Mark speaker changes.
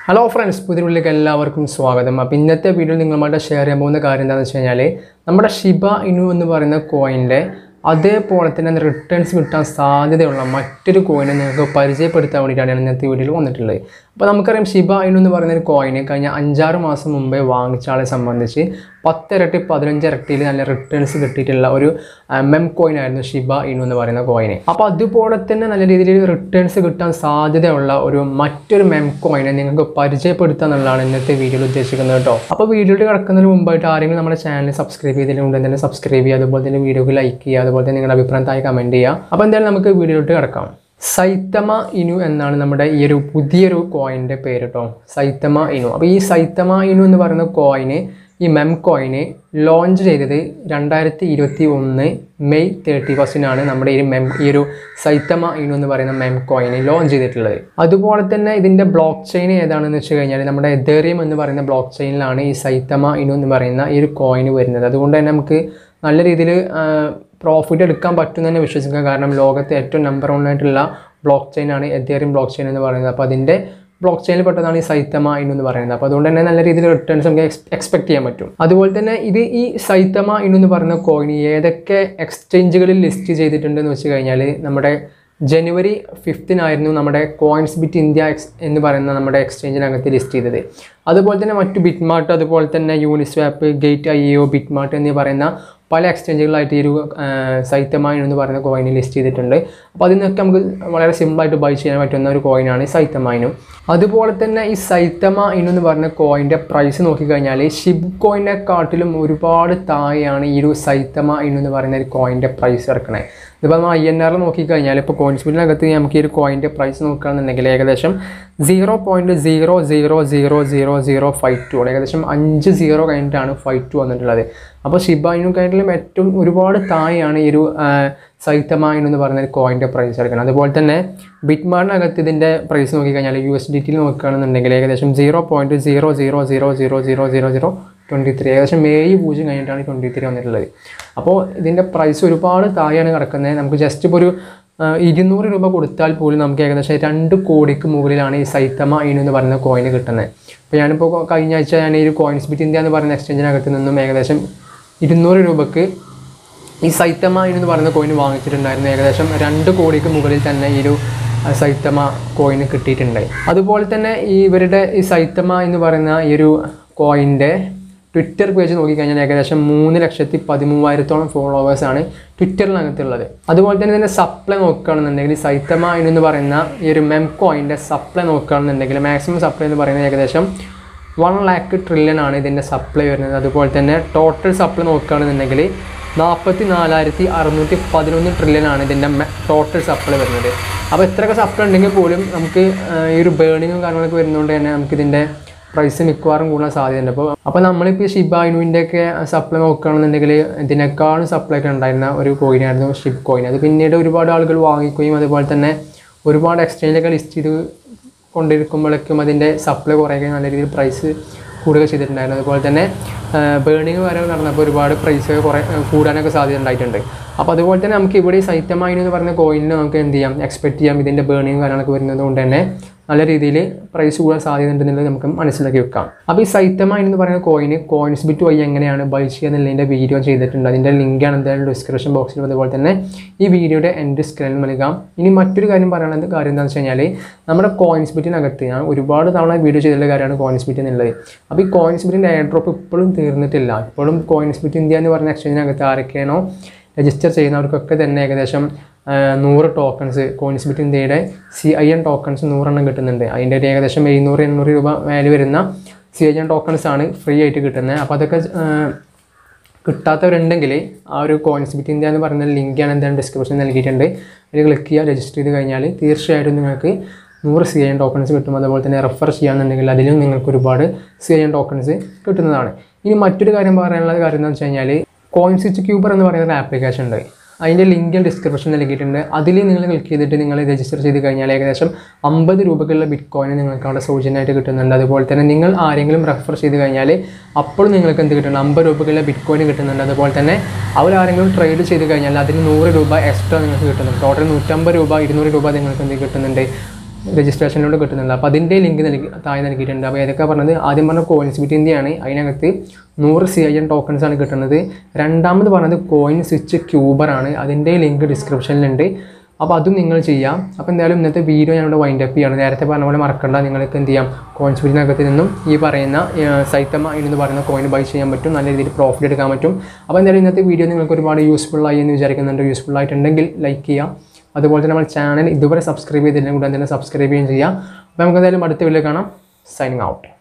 Speaker 1: hello friends പുതിയതിലേക്ക് എല്ലാവർക്കും സ്വാഗതം അപ്പോൾ ഇന്നത്തെ വീഡിയോയിൽ നിങ്ങളുമായിട്ട് ഷെയർ ചെയ്യാൻ പോകുന്ന കാര്യം എന്താണെന്ന് വെച്ച് കഴിഞ്ഞാൽ നമ്മുടെ ഷിബ ഇനു എന്ന് പറയുന്ന കോയിൻ്റെ അതേപോലെ തന്നെ റിട്ടേൺസ് കിട്ടാൻ സാധ്യതയുള്ള മറ്റൊരു കോയിനെ നിങ്ങൾക്ക് പരിചയപ്പെടുത്താൻ വേണ്ടിയിട്ടാണ് ഞാൻ ഇന്നത്തെ വീഡിയോയിൽ വന്നിട്ടുള്ളത് അപ്പോൾ നമുക്കറിയാം ഷിബ ഇനു എന്ന് പറയുന്ന ഒരു കോയിന് കഴിഞ്ഞ അഞ്ചാറ് മാസം മുമ്പേ വാങ്ങിച്ച ആളെ സംബന്ധിച്ച് പത്തിരട്ടി പതിനഞ്ച് ഇരട്ടിയിൽ നല്ല റിട്ടേൺസ് കിട്ടിയിട്ടുള്ള ഒരു മെം കോയിൻ ആയിരുന്നു ഷിബ ഇനു എന്ന് പറയുന്ന കോയിന് അപ്പോൾ അതുപോലെ തന്നെ നല്ല രീതിയിൽ റിട്ടേൺസ് കിട്ടാൻ സാധ്യതയുള്ള ഒരു മറ്റൊരു മെം കോയിനെ നിങ്ങൾക്ക് പരിചയപ്പെടുത്തുക എന്നുള്ളതാണ് ഇന്നത്തെ വീഡിയോയിൽ ഉദ്ദേശിക്കുന്നത് കേട്ടോ അപ്പോൾ വീഡിയോയിൽ കിടക്കുന്നതിന് മുമ്പായിട്ട് ആരെങ്കിലും നമ്മുടെ ചാനൽ സബ്സ്ക്രൈബ് ചെയ്തതിനുണ്ട് തന്നെ സബ്സ്ക്രൈബ് ചെയ്യുക അതുപോലെ തന്നെ വീഡിയോക്ക് ലൈക്ക് ചെയ്യുക അതുപോലെ തന്നെ നിങ്ങളുടെ അഭിപ്രായം താഴെ കമൻറ്റ് ചെയ്യുക അപ്പോൾ എന്തായാലും നമുക്ക് വീഡിയോയിലോട്ട് കിടക്കാം സൈത്തമ ഇനു എന്നാണ് നമ്മുടെ ഈ ഒരു പുതിയൊരു കോയിൻ്റെ പേര് കേട്ടോ സൈത്തമ ഇനു അപ്പോൾ ഈ സൈത്തമ ഇനു എന്ന് പറയുന്ന കോയിന് ഈ മെം കോയിന് ലോഞ്ച് ചെയ്തത് രണ്ടായിരത്തി ഇരുപത്തി ഒന്ന് മെയ് തേർട്ടി ഫസ്റ്റിനാണ് നമ്മുടെ ഈ മെം ഈ ഒരു സൈത്തമ ഇനു എന്ന് പറയുന്ന മെം കോയിന് ലോഞ്ച് ചെയ്തിട്ടുള്ളത് അതുപോലെ തന്നെ ഇതിൻ്റെ ബ്ലോക്ക് ചെയിൻ ഏതാണെന്ന് വെച്ച് കഴിഞ്ഞാൽ നമ്മുടെ എതേറിയം എന്ന് പറയുന്ന ബ്ലോക്ക് ചെയിനിലാണ് ഈ സൈത്തമ ഇനു എന്ന് പറയുന്ന ഈ ഒരു കോയിന് വരുന്നത് അതുകൊണ്ട് തന്നെ നമുക്ക് നല്ല രീതിയിൽ പ്രോഫിറ്റ് എടുക്കാൻ പറ്റും തന്നെ വിശ്വസിക്കാം കാരണം ലോകത്തെ ഏറ്റവും നമ്പർ വൺ ആയിട്ടുള്ള ബ്ലോക്ക് ചെയിൻ ആണ് എതേറിയം ബ്ലോക്ക് ചെയിൻ എന്ന് പറയുന്നത് അപ്പോൾ അതിൻ്റെ ബ്ലോക്ക് ചെയിനിൽ പെട്ടതാണ് ഈ സൈത്തമ ഇനു എന്ന് പറയുന്നത് അപ്പോൾ അതുകൊണ്ട് തന്നെ നല്ല രീതിയിൽ റിട്ടേൺസ് നമുക്ക് എക്സ്പെക്ട് ചെയ്യാൻ പറ്റും അതുപോലെ തന്നെ ഇത് ഈ സൈത്തമ ഇനു എന്ന് പറയുന്ന കോയിൻ ഏതൊക്കെ എക്സ്ചേഞ്ചുകളിൽ ലിസ്റ്റ് ചെയ്തിട്ടുണ്ടെന്ന് വെച്ച് കഴിഞ്ഞാൽ നമ്മുടെ ജനുവരി ഫിഫ്തിനായിരുന്നു നമ്മുടെ കോയിൻസ് ബിറ്റ് ഇന്ത്യ എക്സ് എന്ന് പറയുന്ന നമ്മുടെ എക്സ്ചേഞ്ചിനകത്ത് ലിസ്റ്റ് ചെയ്തത് അതുപോലെ തന്നെ മറ്റു ബിറ്റ്മാർട്ട് അതുപോലെ തന്നെ Uniswap Gate I O BitMart എന്നീ പറയുന്ന പല എക്സ്ചേഞ്ചുകളായിട്ട് ഈ ഒരു സൈത്തമായിൻ എന്ന് പറയുന്ന കോയിൻ ലിസ്റ്റ് ചെയ്തിട്ടുണ്ട് അപ്പോൾ അതിൽ നിന്നൊക്കെ നമുക്ക് വളരെ സിമ്പിളായിട്ട് ബൈ ചെയ്യാൻ പറ്റുന്ന ഒരു കോയിനാണ് സൈത്തമായിനും അതുപോലെ തന്നെ ഈ സൈത്തമ എന്ന് പറയുന്ന കോയിൻ്റെ പ്രൈസ് നോക്കിക്കഴിഞ്ഞാൽ ഷിബ് കോയിനെക്കാട്ടിലും ഒരുപാട് താഴെയാണ് ഈ ഒരു സൈത്തമ എന്ന് പറയുന്ന ഒരു കോയിൻ്റെ പ്രൈസ് ഇറക്കണേ ഇതിപ്പോൾ നമ്മൾ ഐ എൻ ആറിൽ നോക്കിക്കഴിഞ്ഞാൽ ഇപ്പോൾ കോയിൻസ്ബിറ്റിനകത്ത് നമുക്ക് ഈ ഒരു കോയിൻ്റെ പ്രൈസ് നോക്കുകയാണെന്നുണ്ടെങ്കിൽ ഏകദേശം zero point zero zero zero zero zero five two ഏകദേശം അഞ്ച് സീറോ കഴിഞ്ഞിട്ടാണ് ഫൈവ് ടു വന്നിട്ടുള്ളത് അപ്പോൾ ഷിബായിനുക്കാട്ടിലും ഏറ്റവും ഒരുപാട് താഴെയാണ് ഈ ഒരു സൈത്തമായിൻ എന്ന് പറയുന്ന ഒരു കോയിൻ്റെ പ്രൈസ് എടുക്കുന്നത് അതുപോലെ തന്നെ ബിറ്റ്മാറിനകത്ത് ഇതിൻ്റെ പ്രൈസ് നോക്കിക്കഴിഞ്ഞാൽ യു എസ് ഡി ടിയിൽ നോക്കുകയാണെന്നുണ്ടെങ്കിൽ ഏകദേശം zero point zero zero zero zero zero zero zero twenty three ഏകദേശം ഏഴ് പൂജ്യം കഴിഞ്ഞിട്ടാണ് ട്വൻറ്റി ത്രീ വന്നിട്ടുള്ളത് അപ്പോൾ ഇതിൻ്റെ പ്രൈസ് ഒരുപാട് താഴെയാണ് കിടക്കുന്നത് നമുക്ക് ജസ്റ്റ് ഇപ്പോൾ ഒരു ഇരുന്നൂറ് രൂപ കൊടുത്താൽ പോലും നമുക്ക് ഏകദേശം രണ്ട് കോടിക്ക് മുകളിലാണ് ഈ സൈത്തമ ഇനു എന്ന് പറയുന്ന കോയിന് കിട്ടുന്നത് അപ്പോൾ ഞാനിപ്പോൾ കഴിഞ്ഞ ആഴ്ച ഞാൻ ഈ ഒരു കോയിൻസ് ബിറ്റ് ഇന്ത്യ എന്ന് പറയുന്ന എക്സ്ചേഞ്ചിനകത്ത് നിന്നും ഏകദേശം ഇരുന്നൂറ് രൂപക്ക് ഈ സൈത്തമ എന്ന് പറയുന്ന കോയിൻ വാങ്ങിച്ചിട്ടുണ്ടായിരുന്നു ഏകദേശം രണ്ട് കോടിക്ക് മുകളിൽ തന്നെ ഈ ഒരു സൈത്തമ കോയിന് കിട്ടിയിട്ടുണ്ട് അതുപോലെ തന്നെ ഈ ഇവരുടെ ഈ സൈത്തമ എന്ന് പറയുന്ന ഈ ഒരു കോയിൻ്റെ ട്വിറ്റർ പേജ് നോക്കിക്കഴിഞ്ഞാൽ ഏകദേശം മൂന്ന് ലക്ഷത്തി പതിമൂവായിരത്തോളം ഫോളോവേഴ്സാണ് ട്വിറ്ററിനകത്തുള്ളത് അതുപോലെ തന്നെ ഇതിൻ്റെ സപ്ലൈ നോക്കുകയാണെന്നുണ്ടെങ്കിൽ സൈത്തമ എന്ന് പറയുന്ന ഈ ഒരു മെം കോയിൻ്റെ സപ്ലൈ നോക്കുകയാണെന്നുണ്ടെങ്കിൽ മാക്സിമം സപ്ലൈ എന്ന് പറയുന്നത് ഏകദേശം വൺ ലാക്ക് ട്രില്യൺ ആണ് ഇതിൻ്റെ സപ്ലൈ വരുന്നത് അതുപോലെ തന്നെ ടോട്ടൽ സപ്ലൈ നോക്കുകയാണെന്നുണ്ടെങ്കിൽ നാൽപ്പത്തി നാലായിരത്തി അറുന്നൂറ്റി പതിനൊന്ന് ട്രില്യൺ ആണ് ഇതിൻ്റെ ടോട്ടൽ സപ്ലൈ വരുന്നത് അപ്പോൾ ഇത്രയൊക്കെ സപ്ലൈ ഉണ്ടെങ്കിൽ പോലും നമുക്ക് ഈ ഒരു ബേണിങ്ങും കാര്യങ്ങളൊക്കെ വരുന്നതുകൊണ്ട് തന്നെ നമുക്കിതിൻ്റെ പ്രൈസ് മിക്കവാറും കൂടാൻ സാധ്യതയുണ്ട് അപ്പോൾ അപ്പോൾ നമ്മളിപ്പോൾ ഈ ഷിബ ഇനുവിൻ്റെ ഒക്കെ സപ്ലൈ നോക്കുകയാണെന്നുണ്ടെങ്കിൽ ഇതിനേക്കാളും സപ്ലൈ ഒക്കെ ഉണ്ടായിരുന്ന ഒരു കോയിനായിരുന്നു ഷിബ് കോയിൻ അത് പിന്നീട് ഒരുപാട് ആളുകൾ വാങ്ങിക്കുകയും അതുപോലെ തന്നെ ഒരുപാട് എക്സ്ചേഞ്ചൊക്കെ ലിസ്റ്റ് ചെയ്ത് കൊണ്ടിരിക്കുമ്പോഴേക്കും അതിൻ്റെ സപ്ലൈ കുറയുകയും നല്ല രീതിയിൽ പ്രൈസ് കൂടുക ചെയ്തിട്ടുണ്ടായിരുന്നു അതുപോലെ തന്നെ ബേണിങ് വരെ നടന്നപ്പോൾ ഒരുപാട് പ്രൈസ് കുറേ കൂടാനൊക്കെ സാധ്യത ഉണ്ടായിട്ടുണ്ട് അപ്പോൾ അതുപോലെ തന്നെ നമുക്ക് ഇവിടെ ഈ സൈത്തമായിൻ എന്ന് പറയുന്ന കോയിനിൽ നമുക്ക് എന്ത് ചെയ്യാം എക്സ്പെക്ട് ചെയ്യാം ഇതിൻ്റെ ബേണിങ് കാര്യങ്ങളൊക്കെ വരുന്നത് കൊണ്ട് തന്നെ നല്ല രീതിയിൽ പ്രൈസ് കൂടാൻ സാധ്യത ഉണ്ടെന്നുള്ളത് നമുക്ക് മനസ്സിലാക്കി വെക്കാം അപ്പോൾ ഈ സൈത്തമായിൻ എന്ന് പറയുന്ന കോയിന് കോയിൻസ് ബിറ്റ് വഴി എങ്ങനെയാണ് ബൈ ചെയ്യുക എന്നുള്ളതിൻ്റെ വീഡിയോ ചെയ്തിട്ടുണ്ട് അതിൻ്റെ ലിങ്കാണ് എന്തായാലും ഡിസ്ക്രിപ്ഷൻ ബോക്സിലും അതുപോലെ തന്നെ ഈ വീഡിയോയുടെ എൻഡ് സ്ക്രീനിൽ നൽകാം ഇനി മറ്റൊരു കാര്യം പറയാനുള്ള കാര്യം എന്താണെന്ന് വെച്ച് കഴിഞ്ഞാൽ നമ്മുടെ കോയിൻസ് ബിറ്റിനകത്ത് ഞാൻ ഒരുപാട് തവണ വീഡിയോ ചെയ്തിട്ടുള്ള കാര്യമാണ് കോയിൻസ് ബിറ്റ് എന്നുള്ളത് അപ്പോൾ ഈ കോയിൻസ് ബിറ്റിൻ്റെ എയർ ഡ്രോപ്പ് ഇപ്പോഴും തീർന്നിട്ടില്ല ഇപ്പോഴും കോയിൻസ് ബിറ്റ് ഇന്ത്യ എന്ന് പറഞ്ഞ എക്സ്ചേഞ്ചിനകത്ത് ആരൊക്കെയാണോ രജിസ്റ്റർ ചെയ്യുന്നവർക്കൊക്കെ തന്നെ ഏകദേശം നൂറ് ടോക്കൺസ് കോയിൻസ് ബിറ്റ് ഇന്ത്യയുടെ സി ഐ എൻ ടോക്കൺസ് നൂറെണ്ണം കിട്ടുന്നുണ്ട് അതിൻ്റെ ഒരു ഏകദേശം എഴുന്നൂറ് എണ്ണൂറ് രൂപ വാല്യൂ വരുന്ന സി ഐ എൻ ടോക്കൺസ് ആണ് ഫ്രീ ആയിട്ട് കിട്ടുന്നത് അപ്പോൾ അതൊക്കെ കിട്ടാത്തവരുണ്ടെങ്കിൽ ആ ഒരു കോയിൻസ് ബിറ്റ് ഇന്ത്യ എന്ന് പറയുന്ന ലിങ്ക് ഞാൻ എന്തായാലും ഡിസ്ക്രിപ്ഷനിൽ നൽകിയിട്ടുണ്ട് അതിൽ ക്ലിക്ക് ചെയ്യുക രജിസ്റ്റർ ചെയ്ത് കഴിഞ്ഞാൽ തീർച്ചയായിട്ടും നിങ്ങൾക്ക് നൂറ് സി ഐ എൻ ടോക്കൺസ് കിട്ടും അതുപോലെ തന്നെ റെഫർ ചെയ്യാന്നുണ്ടെങ്കിൽ അതിലും നിങ്ങൾക്ക് ഒരുപാട് സി ഐ എൻ ടോക്കൺസ് കിട്ടുന്നതാണ് ഇനി മറ്റൊരു കാര്യം പറയാനുള്ള കാര്യം എന്താണെന്ന് വെച്ച് കഴിഞ്ഞാൽ കോയിൻസിറ്റ് ക്യൂബർ എന്ന് പറയുന്ന ഒരു ആപ്ലിക്കേഷൻ ഉണ്ട് അതിൻ്റെ ലിങ്ക് ഡിസ്ക്രിപ്ഷനിൽ നൽകിയിട്ടുണ്ട് അതിൽ നിങ്ങൾ ക്ലിക്ക് ചെയ്തിട്ട് നിങ്ങൾ രജിസ്റ്റർ ചെയ്ത് കഴിഞ്ഞാൽ ഏകദേശം അമ്പത് രൂപക്കുള്ള ബിറ്റ് കോയിൻ നിങ്ങൾക്ക് അവിടെ സൗജന്യമായിട്ട് കിട്ടുന്നുണ്ട് അതുപോലെ തന്നെ നിങ്ങൾ ആരെങ്കിലും റെഫർ ചെയ്ത് കഴിഞ്ഞാൽ അപ്പോൾ നിങ്ങൾക്ക് എന്ത് കിട്ടുന്നുണ്ട് അമ്പത് രൂപക്കുള്ള ബിറ്റ് കോയിൻ കിട്ടുന്നുണ്ട് അതുപോലെ തന്നെ അവർ ആരെങ്കിലും ട്രേഡ് ചെയ്ത് കഴിഞ്ഞാൽ അതിന് നൂറ് രൂപ എക്സ്ട്രാ നിങ്ങൾക്ക് കിട്ടുന്നുണ്ട് ടോട്ടൽ നൂറ്റമ്പത് രൂപ ഇരുന്നൂറ് രൂപ നിങ്ങൾക്ക് എന്ത് കിട്ടുന്നുണ്ട് രജിസ്ട്രേഷനിലൂടെ കിട്ടുന്നുണ്ട് അപ്പോൾ അതിൻ്റെ ലിങ്ക് നൽകി താഴെ നൽകിയിട്ടുണ്ട് അപ്പോൾ ഏതൊക്കെ പറഞ്ഞത് ആദ്യം പറഞ്ഞ കോയിൻസ് ബിറ്റിൻ്റെയാണ് അതിനകത്ത് നൂറ് സി ഐ എൻ ടോക്കൺസ് ആണ് കിട്ടുന്നത് രണ്ടാമത് പറഞ്ഞത് കോയിൻ സ്വിച്ച് ക്യൂബറാണ് അതിൻ്റെ ലിങ്ക് ഡിസ്ക്രിപ്ഷനിലുണ്ട് അപ്പോൾ അതും നിങ്ങൾ ചെയ്യാം അപ്പോൾ എന്തായാലും ഇന്നത്തെ വീഡിയോ ഞാനിവിടെ വൈൻഡ് അപ്പ് ചെയ്യാണ് നേരത്തെ പറഞ്ഞ പോലെ മറക്കണ്ട നിങ്ങൾക്ക് എന്ത് ചെയ്യാം കോയിൻസ് ബിറ്റിനകത്ത് നിന്നും ഈ പറയുന്ന ആ, സൈത്തമ എന്ന് പറയുന്ന കോയിൻ ബൈ ചെയ്യാൻ പറ്റും നല്ല രീതിയിൽ പ്രോഫിറ്റ് എടുക്കാൻ പറ്റും അപ്പോൾ എന്തായാലും ഇന്നത്തെ വീഡിയോ നിങ്ങൾക്ക് ഒരുപാട് യൂസ്ഫുൾ ആയി എന്ന് വിചാരിക്കുന്നുണ്ട് യൂസ്ഫുൾ ആയിട്ടുണ്ടെങ്കിൽ ലൈക്ക് ചെയ്യാം അതുപോലെ തന്നെ നമ്മുടെ ചാനൽ ഇതുവരെ സബ്സ്ക്രൈബ് ചെയ്തില്ലെങ്കിൽ ഉടൻ തന്നെ സബ്സ്ക്രൈബ് ചെയ്യുകയും ചെയ്യാം അപ്പോൾ നമുക്ക് എന്തായാലും അടുത്ത വീഡിയോ കാണാം സൈനിങ് ഔട്ട്